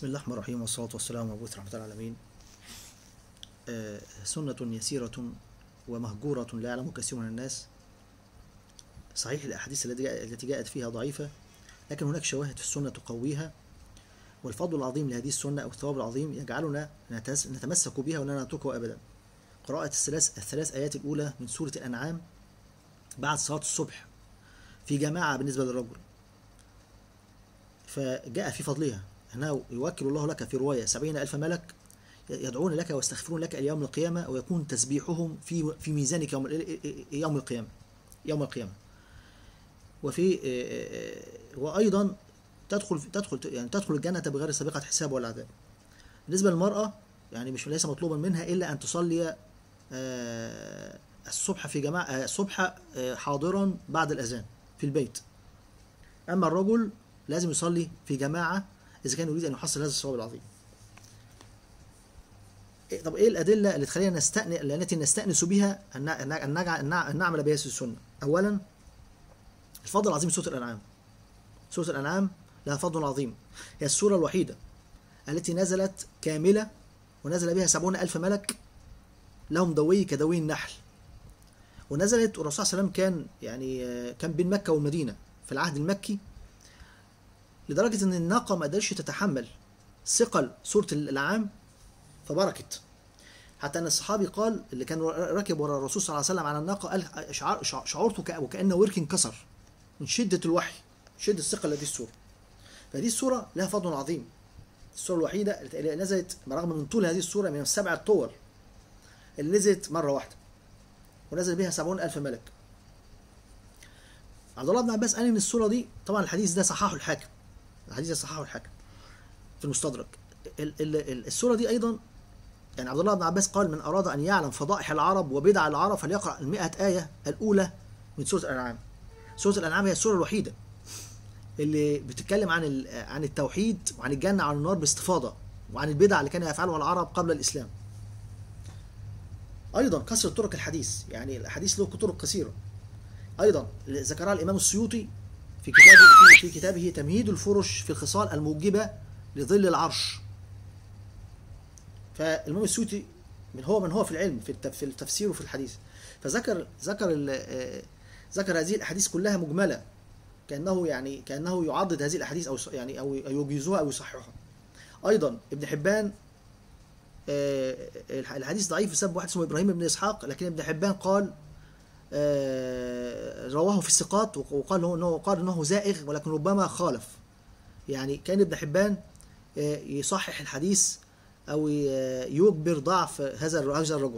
بسم الله الرحمن الرحيم والصلاة والسلام على رحمة العالمين آه، سنة يسيرة ومهجورة لا يعلم كثير من الناس صحيح الأحاديث التي جاء- التي جاءت فيها ضعيفة لكن هناك شواهد في السنة تقويها والفضل العظيم لهذه السنة أو الثواب العظيم يجعلنا نتس- نتمسك بها ولا نتركها أبدا قراءة الثلاث الثلاث آيات الأولى من سورة الأنعام بعد صلاة الصبح في جماعة بالنسبة للرجل فجاء في فضلها أنه يوكل الله لك في رواية سبعين ألف ملك يدعون لك ويستغفرون لك إلى يوم القيامة ويكون تسبيحهم في في ميزانك يوم يوم القيامة يوم القيامة وفي وأيضا تدخل تدخل يعني تدخل الجنة بغير سابقة حساب ولا عذاب بالنسبة للمرأة يعني مش ليس مطلوبا منها إلا أن تصلي آه، الصبح في جماعة آه، الصبح آه، حاضرا بعد الأذان في البيت أما الرجل لازم يصلي في جماعة إذا كان يريد أن يحصل هذا الثواب العظيم إيه- طب إيه الأدلة اللي تخلينا نستأنس التي نستأنس بها أن أن أن نجع- أن نع- أن نعمل بهذه السنة أولا الفضل العظيم سورة الأنعام سورة الأنعام لها فضل عظيم هي السورة الوحيدة التي نزلت كاملة ونزل بها سبعون ألف ملك لهم دوي كدوي النحل ونزلت والرسول صلى الله عليه وسلم كان يعني آه، كان بين مكة والمدينة في العهد المكي لدرجة إن الناقة ما قدرتش تتحمل ثقل سورة الأنعام فبركت حتى أن الصحابي قال اللي كان راكب ورا الرسول صلى الله عليه وسلم على الناقة قال شعر شع- شعرت كأ- وكأن ورك انكسر من شدة الوحي شدة الثقل لهذه السورة فهذه السورة لها فضل عظيم السورة الوحيدة اللي نزلت برغم من طول هذه السورة من السبع الطول اللي نزلت مرة واحدة ونزل بها سبعون ألف ملك عبد الله بن عباس قال ان السوره دي طبعا الحديث ده صححه الحاكم الحديث ده صححه الحاكم في المستدرك ال- ال- ال- السوره دي ايضا يعني عبد الله بن عباس قال من اراد ان يعلم فضائح العرب وبدع العرب فليقرا المئة ايه الاولى من سوره الانعام سوره الانعام هي السوره الوحيده اللي بتتكلم عن ال- عن التوحيد وعن الجنه وعن النار باستفاضه وعن البدع اللي كان يفعلها العرب قبل الاسلام ايضا كثره طرق الحديث يعني الحديث له طرق كثيره ايضا ذكرها الامام السيوطي في كتابه في كتابه تمهيد الفرش في الخصال الموجبه لظل العرش فالامام السيوطي من هو من هو في العلم في التف- في التفسير وفي الحديث فذكر ذكر ال- آه، ذكر هذه الاحاديث كلها مجمله كانه يعني كانه يعضد هذه الاحاديث او يص- يعني او يجيزها او يصححها ايضا ابن حبان آه، الحديث ضعيف بسبب واحد اسمه ابراهيم بن اسحاق لكن ابن حبان قال آه، رواه في الثقات وقال هو انه قال انه زائغ ولكن ربما خالف يعني كان ابن حبان آه، يصحح الحديث او ي- يجبر ضعف هذا الر- هذا الرجل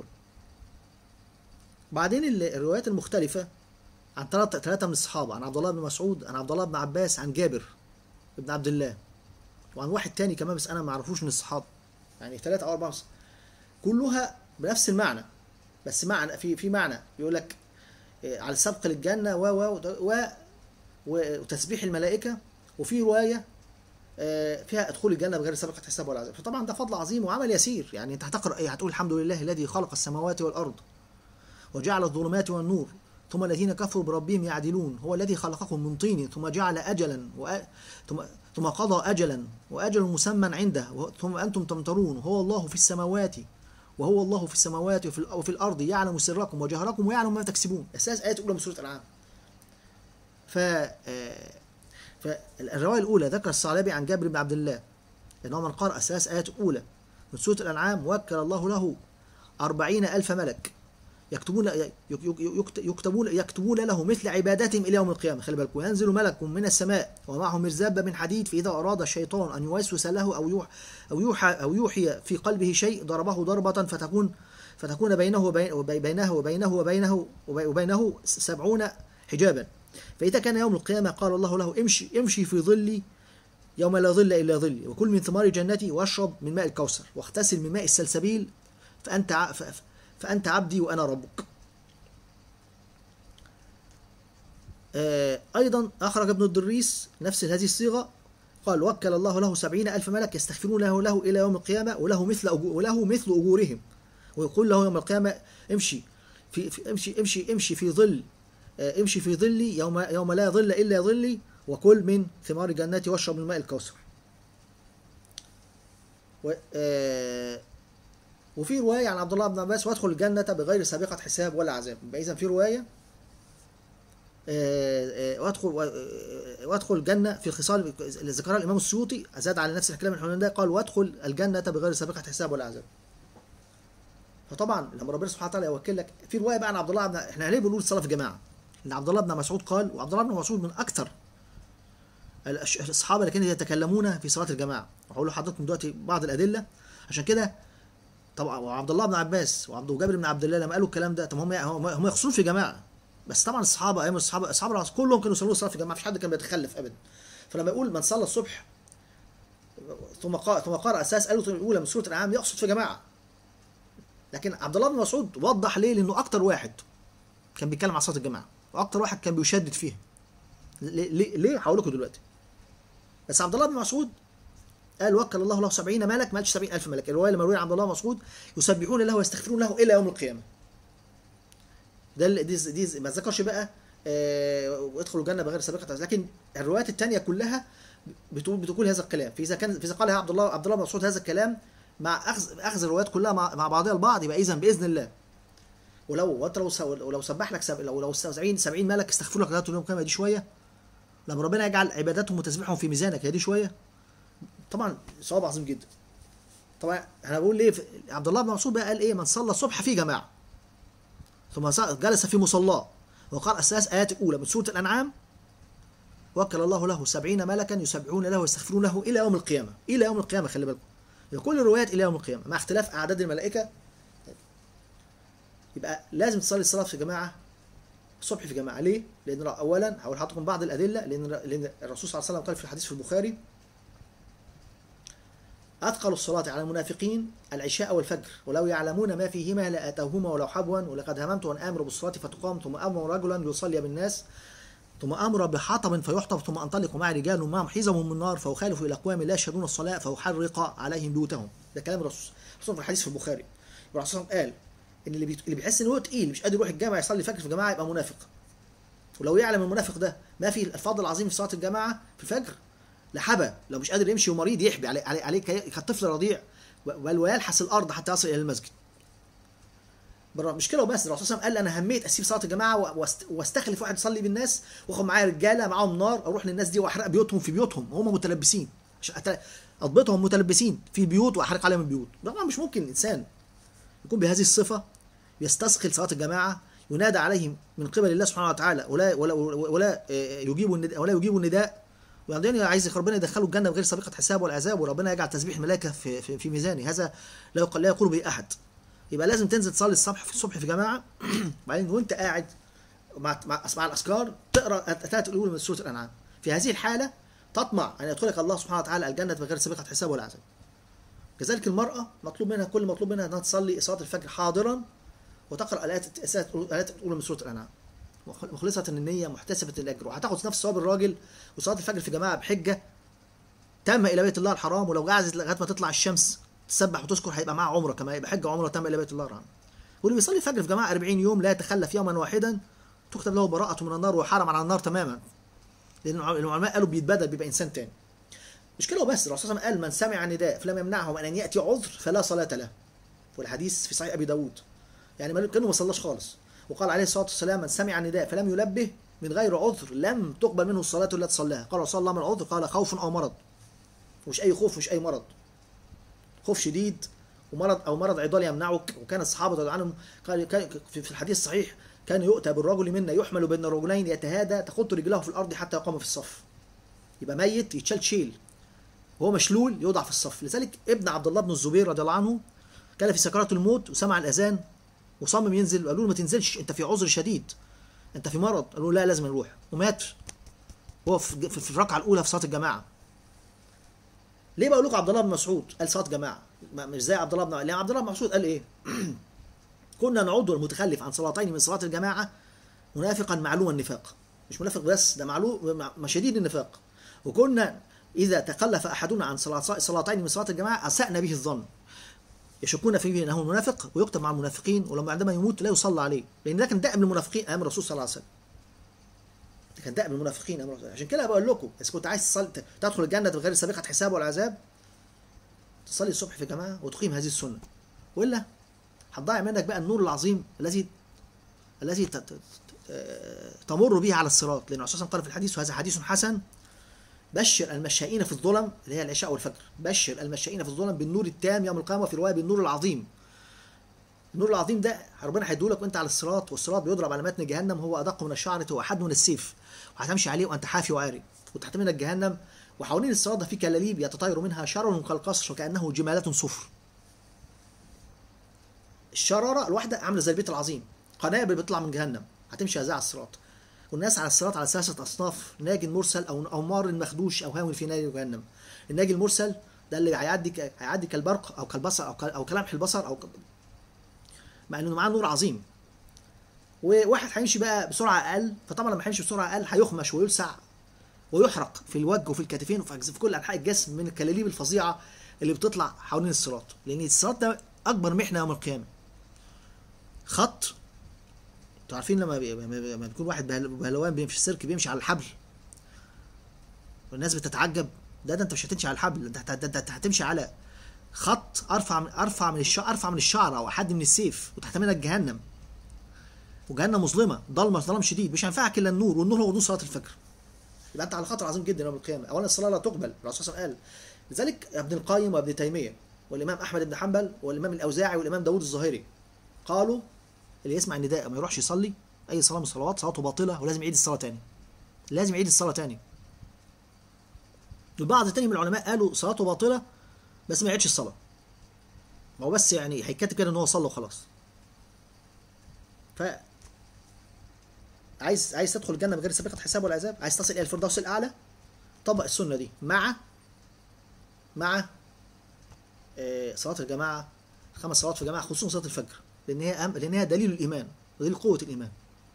بعدين ال- الروايات المختلفة عن ثلاثة ثلاثة من الصحابة عن عبد الله بن مسعود عن عبد الله بن عباس عن جابر بن عبد الله وعن واحد تاني كمان بس انا ما اعرفوش من الصحابة يعني ثلاثة او اربعة بس. كلها بنفس المعنى بس معنى في في معنى يقول لك إيه، على السبق للجنة و و و و- وتسبيح الملائكة وفي رواية آه، فيها ادخل الجنة بغير سابقة حساب ولا عذاب فطبعا ده فضل عظيم وعمل يسير يعني انت هتقرأ ايه هتقول الحمد لله الذي خلق السماوات والأرض وجعل الظلمات والنور ثم الذين كفروا بربهم يعدلون هو الذي خلقكم من طين ثم جعل أجلا وأ... ثم ثم قضى أجلا وأجل مسمى عنده و- ثم أنتم تمترون هو الله في السماوات وهو الله في السماوات وفي, ال- وفي الأرض يعلم سركم وجهركم ويعلم ما تكسبون أساس آية أولى من سورة الأنعام ف آه، فالرواية الأولى ذكر الثعلبي عن جابر بن عبد الله أنه من قرأ أساس آية أولى من سورة الأنعام وكل الله له أربعين ألف ملك يكتبون يك- يك- يكت- يكتبون يكتبون له مثل عبادتهم الى يوم القيامه خلي بالكم وينزل ملك من السماء ومعه مرزبه من حديد فاذا اراد الشيطان ان يوسوس له او يوح او يوحى او يوحي في قلبه شيء ضربه ضربه فتكون فتكون بينه وبين وبينه وبينه وبينه وبينه سبعون حجابا فاذا كان يوم القيامه قال الله له امشي امشي في ظلي يوم لا ظل الا ظلي وكل من ثمار جنتي واشرب من ماء الكوثر واغتسل من ماء السلسبيل فانت ع- ف- فأنت عبدي وأنا ربك آه، أيضا أخرج ابن الدريس نفس هذه الصيغة قال وكل الله له سبعين ألف ملك يستغفرون له, له إلى يوم القيامة وله مثل أجو- وله مثل أجورهم ويقول له يوم القيامة امشي في, في امشي امشي امشي في ظل آه، امشي في ظلي يوم يوم لا ظل إلا ظلي وكل من ثمار جناتي واشرب من ماء الكوثر و... آه... وفي روايه عن عبد الله بن عباس وادخل الجنه بغير سابقه حساب ولا عذاب يبقى اذا في روايه آه، آه، وادخل و- آه، وادخل الجنه في خصال اللي ذكرها الامام السيوطي زاد على نفس الكلام الحنين ده قال وادخل الجنه بغير سابقه حساب ولا عذاب فطبعا لما ربنا سبحانه وتعالى يوكل لك في روايه بقى عن عبد الله بن احنا ليه بنقول الصلاه في جماعه؟ ان عبد الله بن مسعود قال وعبد الله بن مسعود من اكثر الأش- الصحابه اللي كانوا يتكلمون في صلاه الجماعه وهقول لحضراتكم دلوقتي بعض الادله عشان كده طبعا وعبد الله بن عباس وعبد وجابر بن عبد الله لما قالوا الكلام ده طب هم هم هم يقصدون في جماعه بس طبعا الصحابه ايام الصحابه اصحاب الرسول كلهم كانوا يصلوا الصلاه في جماعه مفيش حد كان بيتخلف ابدا فلما يقول من صلى الصبح ثم قرأ ثم قرأ اساس قالوا الاولى من سوره الانعام يقصد في جماعه لكن عبد الله بن مسعود وضح ليه لانه اكتر واحد كان بيتكلم عن صلاه الجماعه واكتر واحد كان بيشدد فيها ليه ليه, ليه؟ هقول لكم دلوقتي بس عبد الله بن مسعود قال وكل الله له 70 ملك ما قالش 70000 ملك الروايه اللي مرويه عن عبد الله بن مسعود يسبحون له ويستغفرون له الى يوم القيامه ده اللي- دي دي ما ذكرش بقى آه، وادخلوا الجنه بغير سابقه لكن الروايات الثانيه كلها بتقول بتقول هذا الكلام فاذا كان فاذا قال عبد الله عبد الله بن مسعود هذا الكلام مع اخذ اخذ الروايات كلها مع, مع بعضها البعض يبقى اذا باذن الله ولو وانت لو سو- لو سبح لك سب... لو لو 70 70 ملك استغفر لك ذات اليوم كما دي شويه لما ربنا يجعل عباداتهم وتسبيحهم في ميزانك هي دي شويه طبعا ثواب عظيم جدا طبعا انا بقول ليه في- عبد الله بن مسعود بقى قال ايه من صلى الصبح في جماعه ثم ص- جلس في مصلاه وقرأ الثلاث آيات الأولى من سورة الأنعام وكل الله له سبعين ملكا يسبحون له ويستغفرون له إلى يوم القيامة إلى يوم القيامة خلي بالكم يبقى كل الروايات إلى يوم القيامة مع اختلاف أعداد الملائكة يبقى لازم تصلي الصلاة في جماعة الصبح في جماعة ليه؟ لأن أولا هقول لحضراتكم بعض الأدلة لأن لأن الرسول صلى الله عليه وسلم قال في الحديث في البخاري أثقل الصلاة على المنافقين العشاء والفجر ولو يعلمون ما فيهما لأتوهما ولو حبوا ولقد هممت أن آمر بالصلاة فتقام ثم أمر رجلا يصلي بالناس ثم أمر بحطب فيحطب ثم أنطلق مع رجال معهم حزم من نار فأخالف إلى أقوام لا يشهدون الصلاة فأحرق عليهم بيوتهم ده كلام الرسول الرسول في الحديث في البخاري الرسول قال إن اللي بيت- اللي بيحس إن هو تقيل مش قادر يروح الجامع يصلي فجر في جماعة يبقى منافق ولو يعلم المنافق ده ما في الفضل العظيم في صلاة الجماعة في الفجر لحبى لو مش قادر يمشي ومريض يحبي عليه عليه, عليه كي- كالطفل رضيع بل ويلحس الارض حتى يصل الى المسجد برا مش كده وبس الرسول صلى الله عليه وسلم قال انا هميت اسيب صلاه الجماعه و- واست- واستخلف واحد يصلي بالناس واخد معايا رجاله معاهم نار اروح للناس دي واحرق بيوتهم في بيوتهم وهم متلبسين عشان أت- اضبطهم متلبسين في بيوت واحرق عليهم البيوت طبعا مش ممكن انسان يكون بهذه الصفه يستثقل صلاه الجماعه ينادى عليهم من قبل الله سبحانه وتعالى ولا ولا ولا آه، يجيب النداء ولا يجيب النداء وبعدين عايز ربنا يدخله الجنه بغير سابقه حساب ولا عذاب وربنا يجعل تسبيح الملائكه في في, في ميزانه هذا لا يقول لا يقول به احد يبقى لازم تنزل تصلي الصبح في الصبح في جماعه وبعدين وانت قاعد مع مع مع الاذكار تقرا الثلاث الاولى من سوره الانعام في هذه الحاله تطمع ان يدخلك الله سبحانه وتعالى الجنه بغير سابقه حساب ولا عذاب كذلك المراه مطلوب منها كل مطلوب منها انها تصلي صلاه الفجر حاضرا وتقرا الايات الايات الاولى من سوره الانعام مخلصة النية محتسبة الأجر وهتاخد نفس ثواب الراجل وصلاة الفجر في جماعة بحجة تم إلى بيت الله الحرام ولو قعدت لغاية ما تطلع الشمس تسبح وتذكر هيبقى معاه عمرة كما يبقى حجة وعمرة تم إلى بيت الله الحرام واللي بيصلي الفجر في جماعة 40 يوم لا يتخلف يوما واحدا تكتب له براءة من النار وحرم على النار تماما لأن العلماء قالوا بيتبدل بيبقى إنسان تاني مش كده وبس الرسول صلى الله عليه وسلم قال من سمع نداء فلم يمنعه من أن يأتي عذر فلا صلاة له والحديث في صحيح أبي داود يعني ما كانه ما صلاش خالص وقال عليه الصلاه والسلام من سمع نداء فلم يلبه من غير عذر لم تقبل منه الصلاه التي صلاها قال صلى الله من العذر قال خوف او مرض مش اي خوف مش اي مرض خوف شديد ومرض او مرض عضال يمنعك وكان الصحابه رضي الله عنهم قال كان في الحديث الصحيح كان يؤتى بالرجل منا يحمل بين الرجلين يتهادى تخط رجله في الارض حتى يقام في الصف يبقى ميت يتشال شيل وهو مشلول يوضع في الصف لذلك ابن عبد الله بن الزبير رضي الله عنه كان في سكرات الموت وسمع الاذان وصمم ينزل قالوا له ما تنزلش انت في عذر شديد انت في مرض قالوا له لا لازم نروح ومات هو في في الركعه الاولى في صلاه الجماعه ليه بقول لكم عبد الله بن مسعود قال صلاه جماعه مش زي عبد الله بن لان عبد الله بن مسعود قال ايه كنا نعد المتخلف عن صلاتين من صلاه الجماعه منافقا معلوم النفاق مش منافق بس ده معلوم شديد النفاق وكنا اذا تخلف احدنا عن صلاتين من صلاه الجماعه اسانا به الظن يشكون فيه انه منافق ويكتب مع المنافقين ولما عندما يموت لا يصلى عليه لان ده كان دأب المنافقين ايام الرسول صلى الله عليه وسلم ده كان دأب المنافقين ايام الرسول عشان كده بقول لكم اذا كنت عايز تصل... تدخل الجنه بغير سابقه حساب ولا عذاب تصلي الصبح في جماعه وتقيم هذه السنه والا هتضيع منك بقى النور العظيم الذي الذي ت- ت- ت- تمر به على الصراط لان الرسول صلى الله عليه وسلم قال في الحديث وهذا حديث حسن بشر المشائين في الظلم اللي هي العشاء والفجر بشر المشائين في الظلم بالنور التام يوم القيامه في روايه بالنور العظيم النور العظيم ده ربنا هيديهولك وانت على الصراط والصراط بيضرب على متن جهنم هو ادق من الشعره واحد من السيف وهتمشي عليه وانت حافي وعاري وتحت منك جهنم وحوالين الصراط ده في كلاليب يتطاير منها شرر كالقصر وكانه جمالات صفر الشراره الواحده عامله زي البيت العظيم قنابل بتطلع من جهنم هتمشي هذا على الصراط والناس على الصراط على ثلاثه اصناف ناج مرسل او او مار مخدوش او هاوي في نار جهنم الناجي المرسل ده اللي هيعدي ك- هيعدي كالبرق او كالبصر او ك- او كلمح البصر او ك- مع انه معاه نور عظيم وواحد هيمشي بقى بسرعه اقل فطبعا لما هيمشي بسرعه اقل هيخمش ويلسع ويحرق في الوجه وفي الكتفين وفي أجز- في كل انحاء الجسم من الكلاليب الفظيعه اللي بتطلع حوالين الصراط لان الصراط ده اكبر محنه يوم القيامه خط انتوا عارفين لما بي- لما لما بيكون واحد بهل- بهلوان بيمشي في السيرك بيمشي على الحبل والناس بتتعجب ده ده انت مش هتمشي على الحبل ده انت ده- ده انت هتمشي على خط ارفع من ارفع من الشعر ارفع من الشعره او حد من السيف وتحت منك جهنم وجهنم مظلمه ضلمه ظلام شديد مش هينفعك الا النور والنور هو نور صلاه الفجر يبقى انت على خطر عظيم جدا يوم القيامه اولا الصلاه لا تقبل الرسول صلى الله عليه وسلم قال لذلك ابن القيم وابن تيميه والامام احمد بن حنبل والامام الاوزاعي والامام داوود الظاهري قالوا اللي يسمع النداء ما يروحش يصلي اي صلاه من الصلوات صلاته باطله ولازم يعيد الصلاه تاني لازم يعيد الصلاه تاني البعض تاني من العلماء قالوا صلاته باطله بس ما يعيدش الصلاه ما هو بس يعني هيتكتب كده ان هو صلى وخلاص ف عايز عايز تدخل الجنه بغير سابقه حساب ولا عذاب عايز تصل الى الفردوس الاعلى طبق السنه دي مع مع آه، صلاه الجماعه خمس صلوات في جماعه خصوصا صلاه الفجر لان هي أهم لان هي دليل الايمان ودليل قوه الايمان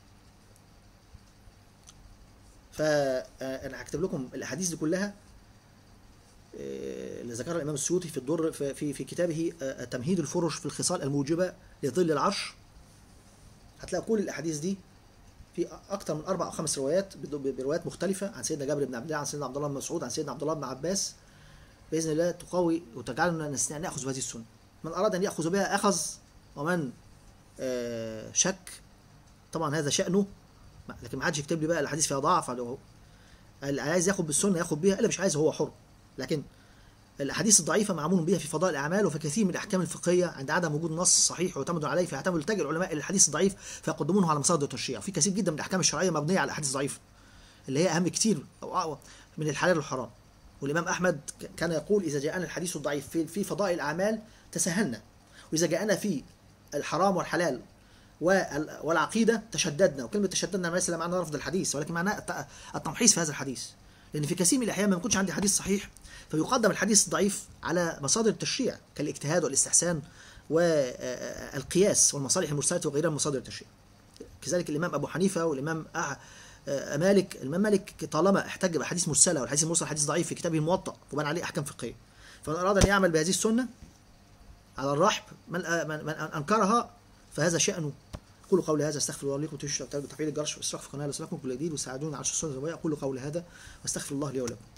فانا هكتب لكم الاحاديث دي كلها آه، اللي ذكرها الامام السيوطي في الدر في في, في كتابه آه، تمهيد الفرش في الخصال الموجبه لظل العرش هتلاقوا كل الاحاديث دي في اكثر من اربع او خمس روايات بد- بروايات مختلفه عن سيدنا جابر بن عبد الله عن سيدنا عبد الله بن مسعود عن سيدنا عبد الله بن عباس باذن الله تقوي وتجعلنا نستطيع ان ناخذ بهذه السنه من اراد ان ياخذ بها اخذ ومن آه، شك طبعا هذا شانه ما- لكن ما حدش يكتب لي بقى الاحاديث فيها ضعف ولا هو اللي عايز ياخد بالسنه ياخد بيها اللي مش عايز هو حر لكن الاحاديث الضعيفه معمول بها في فضائل الاعمال وفي كثير من الاحكام الفقهيه عند عدم وجود نص صحيح يعتمد عليه فيعتمد يلتجئ العلماء الى الحديث الضعيف فيقدمونه على مصادر التشريع وفي كثير جدا من الاحكام الشرعيه مبنيه على الاحاديث الضعيفه اللي هي اهم كتير او اقوى من الحلال والحرام والامام احمد ك- كان يقول اذا جاءنا الحديث الضعيف في في فضائل الاعمال تساهلنا واذا جاءنا في الحرام والحلال وال- والعقيده تشددنا وكلمه تشددنا ليس معنى رفض الحديث ولكن معناه الت- التمحيص في هذا الحديث لان في كثير من الاحيان ما بيكونش عندي حديث صحيح فيقدم الحديث الضعيف على مصادر التشريع كالاجتهاد والاستحسان والقياس والمصالح المرسله وغيرها من مصادر التشريع كذلك الامام ابو حنيفه والامام أح- آه، مالك الامام مالك طالما احتج باحاديث مرسله والحديث المرسل حديث ضعيف في كتابه الموطأ وبنى عليه احكام فقهيه فمن اراد ان يعمل بهذه السنه على الرحب من, آه، من, من انكرها فهذا شانه قولوا قولي هذا استغفر الله لكم وتشرك تفعيل الجرش واشتراك في قناه لكم كل جديد وساعدوني على السنه الروايه اقول قولي هذا واستغفر الله لي ولكم